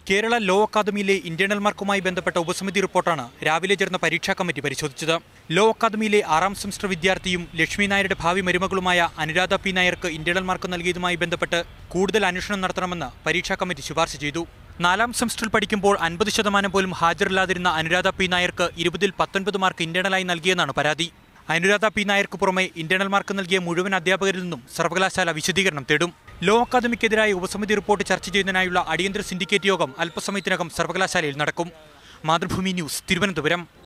Kerala law അക്കാദമിയിലെ internal മാർക്കുമായി ബന്ധപ്പെട്ട ഉപസമിതി റിപ്പോർട്ടാണ് രാവിലെ ചേർന്ന പരീക്ഷാ കമ്മിറ്റി പരിശോധിച്ചത് ലോ അക്കാദമിയിലെ ആറാം സെമസ്റ്റർ വിദ്യാർത്ഥിയും ലക്ഷ്മി നായരുടെ ഭാവി മരുമകളുമായ അനുരാധ പി നായർക്ക് ഇന്റേണൽ മാർക്ക് നൽകിയതുമായി ബന്ധപ്പെട്ട് കൂടുതൽ അന്വേഷണം നടത്തണമെന്ന് പരീക്ഷാ കമ്മിറ്റി ശുപാർശ ചെയ്തു നാലാം സെമസ്റ്ററിൽ പഠിക്കുമ്പോൾ അൻപത് ശതമാനം പോലും ഹാജരില്ലാതിരുന്ന അനുരാധ പി നായർക്ക് ഇരുപതിൽ പത്തൊൻപത് മാർക്ക് ഇന്റേണലായി നൽകിയെന്നാണ് പരാതി അനുരാധ പി നായർക്ക് പുറമെ ഇന്റേണൽ മാർക്ക് നൽകിയ മുഴുവൻ അധ്യാപകരിൽ നിന്നും സർവകലാശാല വിശദീകരണം തേടും ലോ അക്കാദമിക്കെതിരായ ഉപസമിതി റിപ്പോർട്ട് ചർച്ച ചെയ്യുന്നതിനായുള്ള അടിയന്തര സിൻഡിക്കേറ്റ് യോഗം അല്പസമയത്തിനകം സർവകലാശാലയിൽ നടക്കും മാതൃഭൂമി ന്യൂസ് തിരുവനന്തപുരം